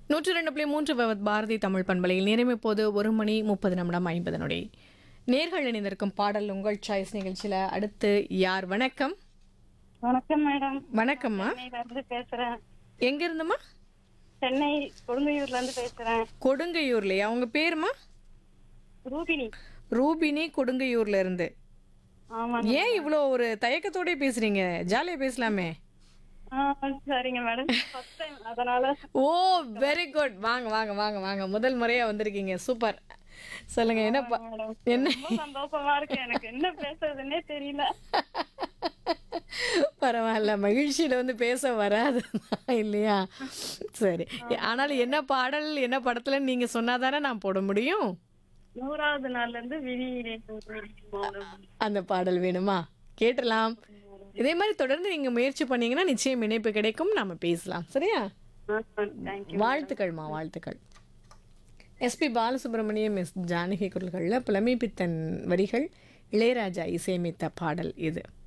நூற்றி ரெண்டு புள்ளி மூன்று பவத் பாரதி தமிழ் பண்பலையில் நேரம் இப்போது ஒரு மணி முப்பது நிமிடம் ஐம்பது நொடி நேர்கள் இணைந்திருக்கும் பாடல் உங்கள் சாய்ஸ் நிகழ்ச்சியில் அடுத்து யார் வணக்கம் வணக்கம் மேடம் வணக்கம்மா சென்னையில இருந்து பேசுறேன் எங்க இருந்துமா சென்னை கொடுங்கையூர்ல இருந்து பேசுறேன் கொடுங்கையூர்லையா உங்க பேருமா ரூபினி ரூபினி கொடுங்கையூர்ல இருந்து ஆமா ஏன் இவ்வளோ ஒரு தயக்கத்தோட பேசுறீங்க ஜாலியா பேசலாமே ஆ, சரிங்க மேடம் ஃபர்ஸ்ட் டைம் அதனால ஓ வெரி குட் வாங்க வாங்க வாங்க வாங்க முதல் முறையா வந்திருக்கீங்க சூப்பர் சொல்லுங்க என்ன ப- மேடம் என்ன ரொம்ப சந்தோஷமா இருக்கு எனக்கு என்ன பேசுறதுன்னே தெரியல பரவாயில்ல மகிழ்ச்சியில வந்து பேச வராது இல்லையா சரி ஆனாலும் என்ன பாடல் என்ன படத்துல நீங்க சொன்னாதானே நான் போட முடியும் நூறாவது நாள்ல இருந்து விழி மௌனம் அந்த பாடல் வேணுமா கேட்டலாம் இதே மாதிரி தொடர்ந்து நீங்க முயற்சி பண்ணீங்கன்னா நிச்சயம் இணைப்பு கிடைக்கும் நாம பேசலாம் சரியா தேங்க்யூ வாழ்த்துக்கள்மா வாழ்த்துக்கள் எஸ்பி பாலசுப்ரமணியம் எஸ் ஜானகி குரல்களில் புலமை பித்தன் வரிகள் இளையராஜா இசையமைத்த பாடல் இது